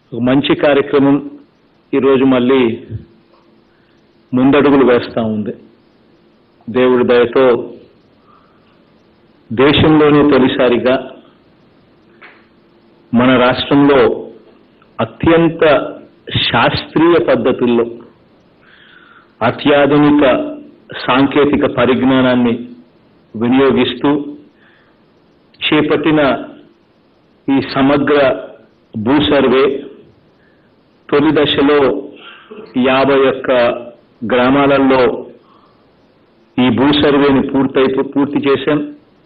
ఒక మంచి కార్యక్రమం ఈరోజు మళ్ళీ ముందడుగులు వేస్తూ ఉంది దేవుడి దయతో దేశంలోనే తొలిసారిగా మన రాష్ట్రంలో అత్యంత శాస్త్రీయ పద్ధతుల్లో అత్యాధునిక సాంకేతిక పరిజ్ఞానాన్ని వినియోగిస్తూ చేపట్టిన ఈ సమగ్ర భూ సర్వే తొలి దశలో యాభై ఒక్క గ్రామాలలో ఈ భూ సర్వేని పూర్తయి పూర్తి చేశాం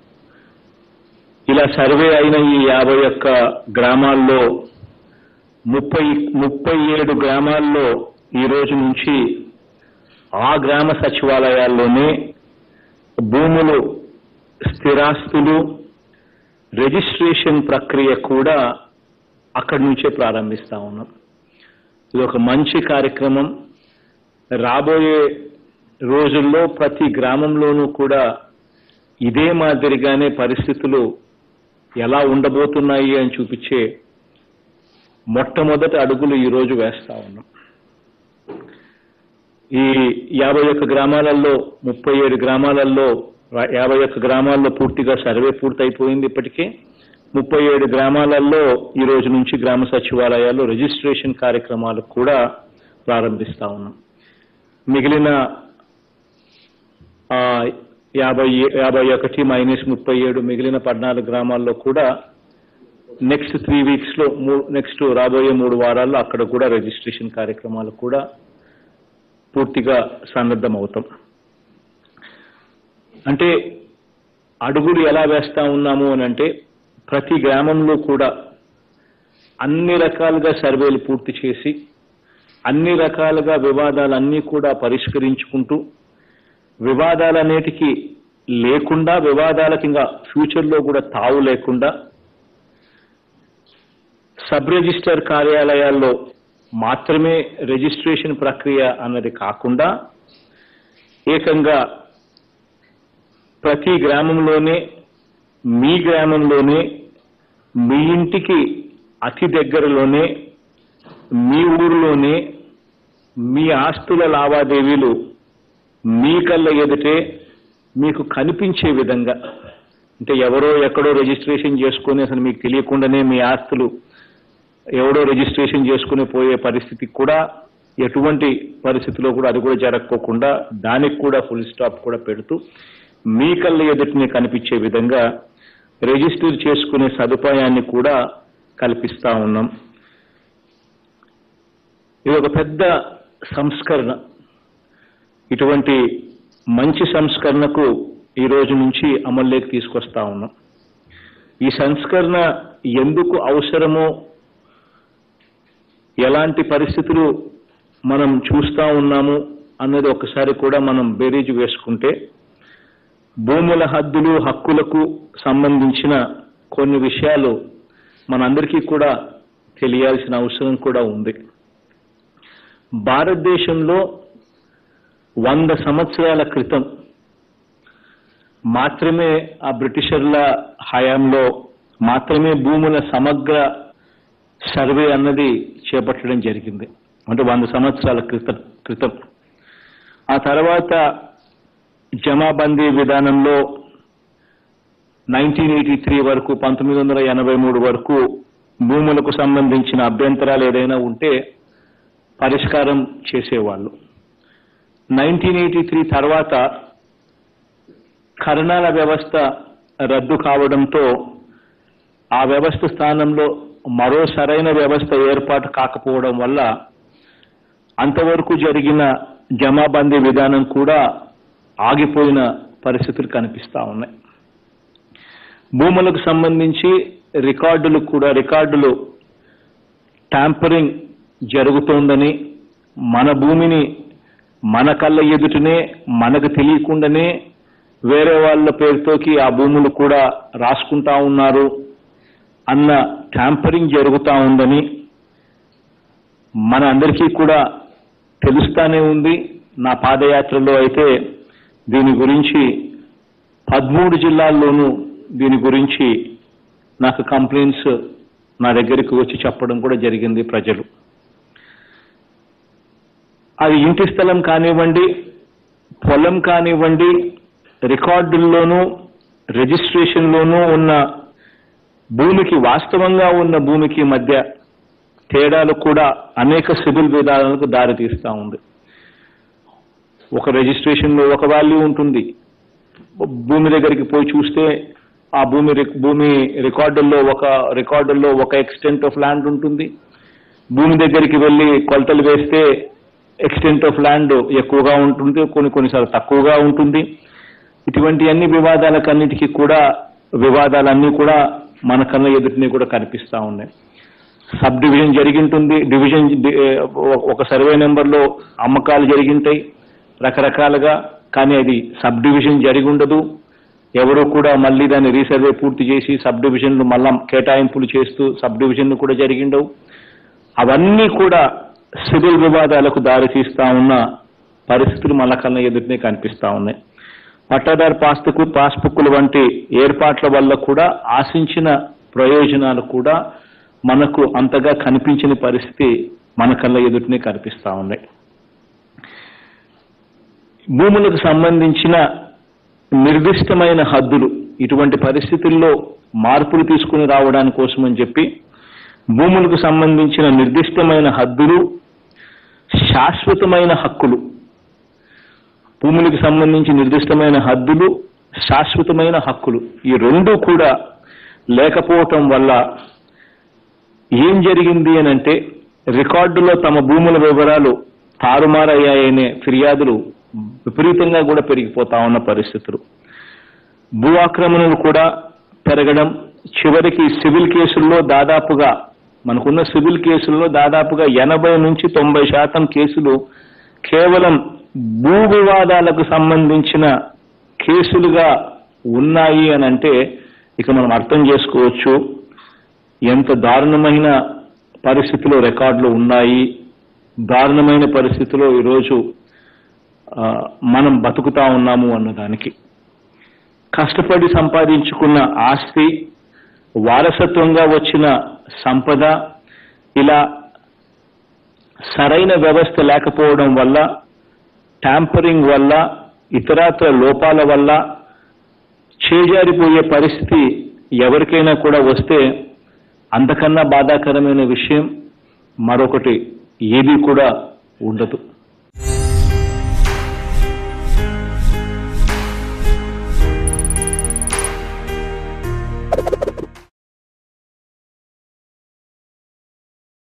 ఇలా సర్వే అయిన ఈ యాభై ఒక్క గ్రామాల్లో ముప్పై ముప్పై ఏడు గ్రామాల్లో ఈ రోజు నుంచి ఆ గ్రామ సచివాలయాల్లోనే భూములు స్థిరాస్తులు రిజిస్ట్రేషన్ ప్రక్రియ కూడా అక్కడి నుంచే ప్రారంభిస్తా ఉన్నాం ఇది ఒక మంచి కార్యక్రమం రాబోయే రోజుల్లో ప్రతి గ్రామంలోనూ కూడా ఇదే మాదిరిగానే పరిస్థితులు ఎలా ఉండబోతున్నాయి అని చూపించే మొట్టమొదటి అడుగులు ఈరోజు వేస్తా ఉన్నాం ఈ యాభై ఒక్క గ్రామాలలో ముప్పై ఏడు గ్రామాలలో యాభై ఒక్క గ్రామాల్లో పూర్తిగా సర్వే పూర్తయిపోయింది ఇప్పటికే ముప్పై ఏడు గ్రామాలలో ఈ రోజు నుంచి గ్రామ సచివాలయాల్లో రిజిస్ట్రేషన్ కార్యక్రమాలు కూడా ప్రారంభిస్తా ఉన్నాం మిగిలిన ఆ, యాభై యాభై ఒకటి మైనస్ ముప్పై ఏడు మిగిలిన పద్నాలుగు గ్రామాల్లో కూడా నెక్స్ట్ త్రీ వీక్స్ లో నెక్స్ట్ రాబోయే మూడు వారాల్లో అక్కడ కూడా రిజిస్ట్రేషన్ కార్యక్రమాలు కూడా పూర్తిగా సన్నద్ధం అవుతాం అంటే అడుగులు ఎలా వేస్తా ఉన్నాము అని అంటే ప్రతి గ్రామంలో కూడా అన్ని రకాలుగా సర్వేలు పూర్తి చేసి అన్ని రకాలుగా వివాదాలన్నీ కూడా పరిష్కరించుకుంటూ వివాదాలన్నిటికీ లేకుండా వివాదాలకి ఇంకా ఫ్యూచర్లో కూడా తావు లేకుండా సబ్ రిజిస్టర్ కార్యాలయాల్లో మాత్రమే రిజిస్ట్రేషన్ ప్రక్రియ అన్నది కాకుండా ఏకంగా ప్రతి గ్రామంలోనే మీ గ్రామంలోనే మీ ఇంటికి అతి దగ్గరలోనే మీ ఊరిలోనే మీ ఆస్తుల లావాదేవీలు మీ కళ్ళ ఎదుటే మీకు కనిపించే విధంగా అంటే ఎవరో ఎక్కడో రిజిస్ట్రేషన్ చేసుకొని అసలు మీకు తెలియకుండానే మీ ఆస్తులు ఎవడో రిజిస్ట్రేషన్ చేసుకుని పోయే పరిస్థితి కూడా ఎటువంటి పరిస్థితిలో కూడా అది కూడా జరగకోకుండా దానికి కూడా ఫుల్ స్టాప్ కూడా పెడుతూ మీ కళ్ళ ఎదుటిని కనిపించే విధంగా రిజిస్టర్ చేసుకునే సదుపాయాన్ని కూడా కల్పిస్తా ఉన్నాం ఇది ఒక పెద్ద సంస్కరణ ఇటువంటి మంచి సంస్కరణకు ఈ రోజు నుంచి అమల్లోకి తీసుకొస్తా ఉన్నాం ఈ సంస్కరణ ఎందుకు అవసరమో ఎలాంటి పరిస్థితులు మనం చూస్తా ఉన్నాము అన్నది ఒకసారి కూడా మనం బేరీజు వేసుకుంటే భూముల హద్దులు హక్కులకు సంబంధించిన కొన్ని విషయాలు మనందరికీ కూడా తెలియాల్సిన అవసరం కూడా ఉంది భారతదేశంలో వంద సంవత్సరాల క్రితం మాత్రమే ఆ బ్రిటిషర్ల హయాంలో మాత్రమే భూముల సమగ్ర సర్వే అన్నది చేపట్టడం జరిగింది అంటే వంద సంవత్సరాల క్రితం క్రితం ఆ తర్వాత జమాబందీ విధానంలో నైన్టీన్ ఎయిటీ త్రీ వరకు పంతొమ్మిది వందల ఎనభై మూడు వరకు భూములకు సంబంధించిన అభ్యంతరాలు ఏదైనా ఉంటే పరిష్కారం చేసేవాళ్ళు నైన్టీన్ ఎయిటీ త్రీ తర్వాత కరణాల వ్యవస్థ రద్దు కావడంతో ఆ వ్యవస్థ స్థానంలో మరో సరైన వ్యవస్థ ఏర్పాటు కాకపోవడం వల్ల అంతవరకు జరిగిన జమాబందీ విధానం కూడా ఆగిపోయిన పరిస్థితులు కనిపిస్తా ఉన్నాయి భూములకు సంబంధించి రికార్డులు కూడా రికార్డులు ట్యాంపరింగ్ జరుగుతోందని మన భూమిని మన కళ్ళ ఎదుటనే మనకు తెలియకుండానే వేరే వాళ్ళ పేరుతోకి ఆ భూములు కూడా రాసుకుంటా ఉన్నారు అన్న ట్యాంపరింగ్ జరుగుతూ ఉందని మన అందరికీ కూడా తెలుస్తానే ఉంది నా పాదయాత్రలో అయితే దీని గురించి పదమూడు జిల్లాల్లోనూ దీని గురించి నాకు కంప్లైంట్స్ నా దగ్గరికి వచ్చి చెప్పడం కూడా జరిగింది ప్రజలు అది ఇంటి స్థలం కానివ్వండి పొలం కానివ్వండి రికార్డుల్లోనూ రిజిస్ట్రేషన్లోనూ ఉన్న భూమికి వాస్తవంగా ఉన్న భూమికి మధ్య తేడాలు కూడా అనేక సివిల్ విధానాలకు దారితీస్తూ ఉంది ఒక రిజిస్ట్రేషన్లో ఒక వాల్యూ ఉంటుంది భూమి దగ్గరికి పోయి చూస్తే ఆ భూమి రిక్- భూమి రికార్డుల్లో ఒక రికార్డుల్లో ఒక ఎక్స్టెంట్ ఆఫ్ ల్యాండ్ ఉంటుంది భూమి దగ్గరికి వెళ్ళి కొలతలు వేస్తే ఎక్స్టెంట్ ఆఫ్ ల్యాండ్ ఎక్కువగా ఉంటుంది కొన్ని కొన్నిసార్లు తక్కువగా ఉంటుంది ఇటువంటి అన్ని వివాదాలకన్నిటికీ కూడా వివాదాలన్నీ కూడా మన కళ్ళ ఎదుటిని కూడా కనిపిస్తా ఉన్నాయి సబ్ డివిజన్ జరిగింటుంది డివిజన్ డి- ఒక సర్వే నెంబర్లో అమ్మకాలు జరిగింటాయి రకరకాలుగా కానీ అది సబ్ డివిజన్ జరిగి ఉండదు ఎవరు కూడా మళ్ళీ దాన్ని రీసర్వే పూర్తి చేసి సబ్ డివిజన్లు మళ్ళా కేటాయింపులు చేస్తూ సబ్ డివిజన్లు కూడా జరిగిండవు అవన్నీ కూడా సివిల్ వివాదాలకు దారితీస్తా ఉన్న పరిస్థితులు మన కళ్ళ ఎదుటినే కనిపిస్తా ఉన్నాయి పట్టాదారు పాస్బుక్ పాస్బుక్ల వంటి ఏర్పాట్ల వల్ల కూడా ఆశించిన ప్రయోజనాలు కూడా మనకు అంతగా కనిపించని పరిస్థితి మన కళ్ళ ఎదుటినే కనిపిస్తా ఉన్నాయి భూములకు సంబంధించిన నిర్దిష్టమైన హద్దులు ఇటువంటి పరిస్థితుల్లో మార్పులు తీసుకుని రావడానికి కోసమని చెప్పి భూములకు సంబంధించిన నిర్దిష్టమైన హద్దులు శాశ్వతమైన హక్కులు భూములకు సంబంధించి నిర్దిష్టమైన హద్దులు శాశ్వతమైన హక్కులు ఈ రెండు కూడా లేకపోవటం వల్ల ఏం జరిగింది అని అంటే రికార్డులో తమ భూముల వివరాలు తారుమారయ్యాయనే ఫిర్యాదులు విపరీతంగా కూడా పెరిగిపోతా ఉన్న పరిస్థితులు భూ ఆక్రమణలు కూడా పెరగడం చివరికి సివిల్ కేసుల్లో దాదాపుగా మనకున్న సివిల్ కేసుల్లో దాదాపుగా ఎనభై నుంచి తొంభై శాతం కేసులు కేవలం భూ వివాదాలకు సంబంధించిన కేసులుగా ఉన్నాయి అని అంటే ఇక మనం అర్థం చేసుకోవచ్చు ఎంత దారుణమైన పరిస్థితిలో రికార్డులు ఉన్నాయి దారుణమైన పరిస్థితిలో ఈరోజు ఆ, మనం బతుకుతా ఉన్నాము అన్నదానికి కష్టపడి సంపాదించుకున్న ఆస్తి వారసత్వంగా వచ్చిన సంపద ఇలా సరైన వ్యవస్థ లేకపోవడం వల్ల ట్యాంపరింగ్ వల్ల ఇతరత్ర లోపాల వల్ల చేజారిపోయే పరిస్థితి ఎవరికైనా కూడా వస్తే అంతకన్నా బాధాకరమైన విషయం మరొకటి ఏది కూడా ఉండదు